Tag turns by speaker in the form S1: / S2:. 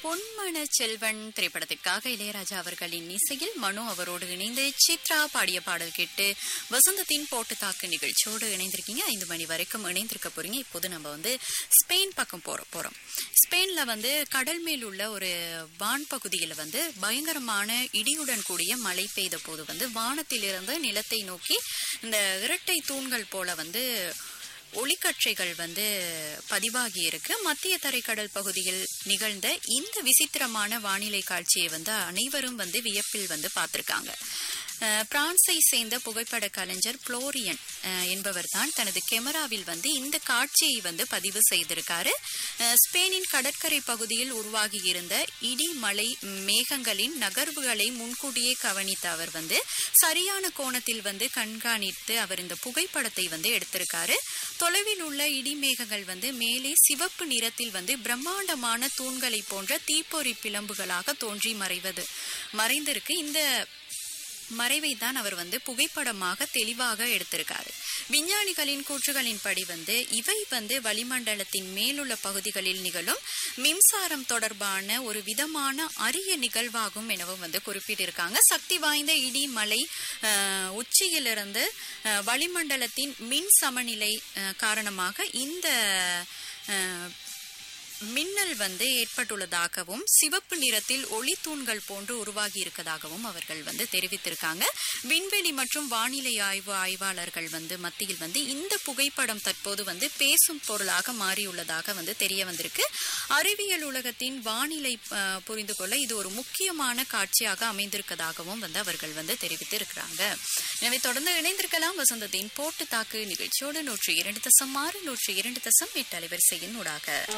S1: பொன்மன செல்வன் திரைப்படத்திற்காக இளையராஜா அவர்களின் இசையில் மனு அவரோடு இணைந்து சித்ரா பாடிய பாடல் கேட்டு வசந்தத்தின் போட்டு தாக்கு நிகழ்ச்சியோடு இணைந்திருக்கீங்க ஐந்து மணி வரைக்கும் இணைந்திருக்க போறீங்க இப்போது நம்ம வந்து ஸ்பெயின் பக்கம் போற போறோம் ஸ்பெயின்ல வந்து கடல் மேல் உள்ள ஒரு வான் பகுதியில் வந்து பயங்கரமான இடியுடன் கூடிய மழை பெய்த போது வந்து வானத்திலிருந்து நிலத்தை நோக்கி இந்த இரட்டை தூண்கள் போல வந்து ஒளிக்கற்றைகள் வந்து பதிவாகி இருக்கு மத்திய தரைக்கடல் பகுதியில் நிகழ்ந்த இந்த விசித்திரமான வானிலை காட்சியை வந்து அனைவரும் வந்து வியப்பில் வந்து பார்த்திருக்காங்க அஹ், பிரான்சை சேர்ந்த புகைப்பட கலைஞர் புளோரியன் என்பவர் தான் தனது கேமராவில் வந்து இந்த காட்சியை வந்து பதிவு செய்திருக்காரு அஹ், ஸ்பெயினின் கடற்கரை பகுதியில் உருவாகி இருந்த இடி மழை மேகங்களின் நகர்வுகளை முன்கூட்டியே கவனித்த அவர் வந்து சரியான கோணத்தில் வந்து கண்காணித்து அவர் இந்த புகைப்படத்தை வந்து எடுத்திருக்காரு தொலைவில் உள்ள இடி மேகங்கள் வந்து மேலே சிவப்பு நிறத்தில் வந்து பிரம்மாண்டமான தூண்களை போன்ற தீப்பொறி பிளம்புகளாக தோன்றி மறைவது மறைந்திருக்கு இந்த மறைவை தான் அவர் வந்து புகைப்படமாக தெளிவாக எடுத்திருக்காரு விஞ்ஞானிகளின் கூற்றுகளின்படி வந்து இவை வந்து வளிமண்டலத்தின் மேலுள்ள பகுதிகளில் நிகழும் மின்சாரம் தொடர்பான ஒரு விதமான அரிய நிகழ்வாகும் எனவும் வந்து குறிப்பிட்டிருக்காங்க சக்தி வாய்ந்த இடி மலை அஹ், உச்சியிலிருந்து அஹ், வளிமண்டலத்தின் மின் சமநிலை அஹ், காரணமாக இந்த அஹ், மின்னல் வந்து ஏற்பட்டுள்ளதாகவும் சிவப்பு நிறத்தில் ஒளி தூண்கள் போன்று உருவாகி இருக்கதாகவும் அவர்கள் வந்து தெரிவித்திருக்காங்க விண்வெளி மற்றும் வானிலை ஆய்வு ஆய்வாளர்கள் வந்து மத்தியில் வந்து இந்த புகைப்படம் தற்போது வந்து பேசும் பொருளாக மாறியுள்ளதாக வந்து தெரிய வந்திருக்கு அறிவியல் உலகத்தின் வானிலை அஹ், புரிந்து கொள்ள இது ஒரு முக்கியமான காட்சியாக அமைந்திருக்கதாகவும் வந்து அவர்கள் வந்து தெரிவித்திருக்கிறாங்க எனவே தொடர்ந்து இணைந்திருக்கலாம் வசந்தத்தின் போட்டு தாக்கு நிகழ்ச்சியோடு நூற்றி இரண்டு தசம் ஆறு நூற்றி இரண்டு தசம் எட்டு அலைவரிசையின் ஊடாக